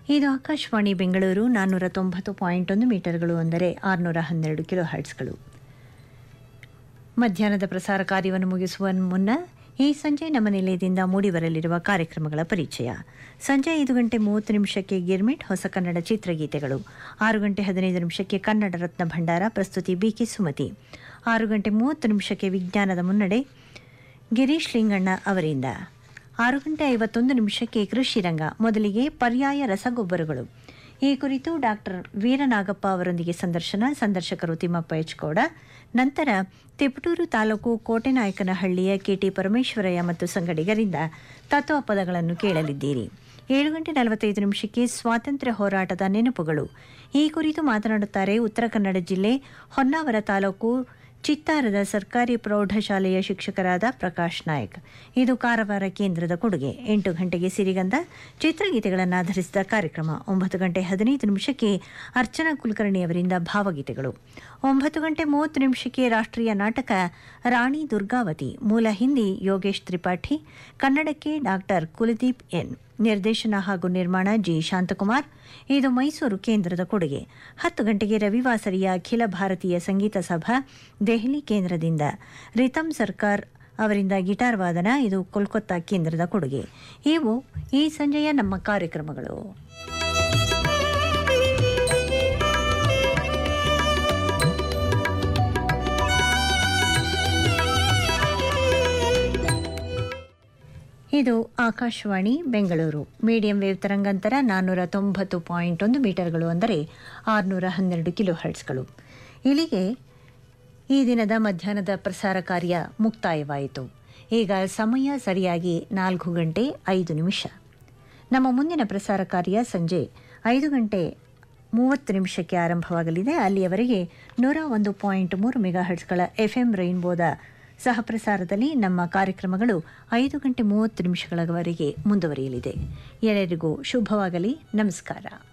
ಇದು ಆಕಾಶವಾಣಿ ಬೆಂಗಳೂರು ನಾನ್ನೂರ ತೊಂಬತ್ತು ಪಾಯಿಂಟ್ ಒಂದು ಮೀಟರ್ಗಳು ಅಂದರೆ ಆರುನೂರ ಹನ್ನೆರಡು ಕಿಲೋ ಹರ್ಟ್ಸ್ಗಳು ಮಧ್ಯಾಹ್ನದ ಪ್ರಸಾರ ಕಾರ್ಯವನ್ನು ಮುಗಿಸುವ ಮುನ್ನ ಈ ಸಂಜೆ ನಮ್ಮ ನಿಲಯದಿಂದ ಮೂಡಿಬರಲಿರುವ ಕಾರ್ಯಕ್ರಮಗಳ ಪರಿಚಯ ಸಂಜೆ ಐದು ಗಂಟೆ ಮೂವತ್ತು ನಿಮಿಷಕ್ಕೆ ಗಿರ್ಮಿಟ್ ಹೊಸ ಕನ್ನಡ ಚಿತ್ರಗೀತೆಗಳು ಆರು ಗಂಟೆ ಹದಿನೈದು ನಿಮಿಷಕ್ಕೆ ಕನ್ನಡ ರತ್ನ ಭಂಡಾರ ಪ್ರಸ್ತುತಿ ಬಿಕೆ ಸುಮತಿ ಆರು ಗಂಟೆ ಮೂವತ್ತು ನಿಮಿಷಕ್ಕೆ ವಿಜ್ಞಾನದ ಮುನ್ನಡೆ ಗಿರೀಶ್ ಲಿಂಗಣ್ಣ ಅವರಿಂದ ಆರು ಗಂಟೆ ಐವತ್ತೊಂದು ನಿಮಿಷಕ್ಕೆ ಕೃಷಿ ರಂಗ ಮೊದಲಿಗೆ ಪರ್ಯಾಯ ರಸಗೊಬ್ಬರಗಳು ಈ ಕುರಿತು ಡಾಕ್ಟರ್ ವೀರನಾಗಪ್ಪ ಅವರೊಂದಿಗೆ ಸಂದರ್ಶನ ಸಂದರ್ಶಕರು ತಿಮ್ಮಪ್ಪ ಎಚ್ಕೋಡ ನಂತರ ತಿಪಟೂರು ತಾಲೂಕು ಕೋಟೆನಾಯಕನಹಳ್ಳಿಯ ಕೆಟಿ ಪರಮೇಶ್ವರಯ್ಯ ಮತ್ತು ಸಂಗಡಿಗರಿಂದ ತತ್ವ ಪದಗಳನ್ನು ಕೇಳಲಿದ್ದೀರಿ ಏಳು ಗಂಟೆ ನಲವತ್ತೈದು ನಿಮಿಷಕ್ಕೆ ಸ್ವಾತಂತ್ರ್ಯ ಹೋರಾಟದ ನೆನಪುಗಳು ಈ ಕುರಿತು ಮಾತನಾಡುತ್ತಾರೆ ಉತ್ತರ ಕನ್ನಡ ಜಿಲ್ಲೆ ಹೊನ್ನಾವರ ತಾಲೂಕು ಚಿತ್ತಾರದ ಸರ್ಕಾರಿ ಪ್ರೌಢಶಾಲೆಯ ಶಿಕ್ಷಕರಾದ ಪ್ರಕಾಶ್ ನಾಯಕ್ ಇದು ಕಾರವಾರ ಕೇಂದ್ರದ ಕೊಡುಗೆ ಎಂಟು ಗಂಟೆಗೆ ಸಿರಿಗಂಧ ಚಿತ್ರಗೀತೆಗಳನ್ನು ಆಧರಿಸಿದ ಕಾರ್ಯಕ್ರಮ ಒಂಬತ್ತು ಗಂಟೆ ಹದಿನೈದು ನಿಮಿಷಕ್ಕೆ ಅರ್ಚನಾ ಕುಲಕರ್ಣಿಯವರಿಂದ ಭಾವಗೀತೆಗಳು ಒಂಬತ್ತು ಗಂಟೆ ಮೂವತ್ತು ನಿಮಿಷಕ್ಕೆ ರಾಷ್ಟ್ರೀಯ ನಾಟಕ ರಾಣಿ ದುರ್ಗಾವತಿ ಮೂಲ ಹಿಂದಿ ಯೋಗೇಶ್ ತ್ರಿಪಾಠಿ ಕನ್ನಡಕ್ಕೆ ಡಾಕ್ಟರ್ ಕುಲದೀಪ್ ಎನ್ ನಿರ್ದೇಶನ ಹಾಗೂ ನಿರ್ಮಾಣ ಜಿ ಶಾಂತಕುಮಾರ್ ಇದು ಮೈಸೂರು ಕೇಂದ್ರದ ಕೊಡುಗೆ ಹತ್ತು ಗಂಟೆಗೆ ರವಿವಾಸರಿಯ ಅಖಿಲ ಭಾರತೀಯ ಸಂಗೀತ ಸಭಾ ದೆಹಲಿ ಕೇಂದ್ರದಿಂದ ರಿತಮ್ ಸರ್ಕಾರ್ ಅವರಿಂದ ಗಿಟಾರ್ ವಾದನ ಇದು ಕೋಲ್ಕತ್ತಾ ಕೇಂದ್ರದ ಕೊಡುಗೆ ಇವು ಈ ಸಂಜೆಯ ನಮ್ಮ ಕಾರ್ಯಕ್ರಮಗಳು ಇದು ಆಕಾಶವಾಣಿ ಬೆಂಗಳೂರು ಮೀಡಿಯಂ ವೇವ್ ತರಂಗಾಂತರ ನಾನ್ನೂರ ತೊಂಬತ್ತು ಪಾಯಿಂಟ್ ಒಂದು ಮೀಟರ್ಗಳು ಅಂದರೆ ಆರುನೂರ ಹನ್ನೆರಡು ಕಿಲೋ ಹರ್ಟ್ಸ್ಗಳು ಇಲ್ಲಿಗೆ ಈ ದಿನದ ಮಧ್ಯಾಹ್ನದ ಪ್ರಸಾರ ಕಾರ್ಯ ಮುಕ್ತಾಯವಾಯಿತು ಈಗ ಸಮಯ ಸರಿಯಾಗಿ ನಾಲ್ಕು ಗಂಟೆ ಐದು ನಿಮಿಷ ನಮ್ಮ ಮುಂದಿನ ಪ್ರಸಾರ ಕಾರ್ಯ ಸಂಜೆ ಐದು ಗಂಟೆ ಮೂವತ್ತು ನಿಮಿಷಕ್ಕೆ ಆರಂಭವಾಗಲಿದೆ ಅಲ್ಲಿಯವರೆಗೆ ನೂರ ಒಂದು ಪಾಯಿಂಟ್ ಮೂರು ಮೆಗಾ ಹರ್ಟ್ಸ್ಗಳ ಎಫ್ಎಂ ರೈನ್ಬೋದ ಸಹಪ್ರಸಾರದಲ್ಲಿ ನಮ್ಮ ಕಾರ್ಯಕ್ರಮಗಳು ಐದು ಗಂಟೆ ಮೂವತ್ತು ನಿಮಿಷಗಳವರೆಗೆ ಮುಂದುವರಿಯಲಿದೆ ಎಲ್ಲರಿಗೂ ಶುಭವಾಗಲಿ ನಮಸ್ಕಾರ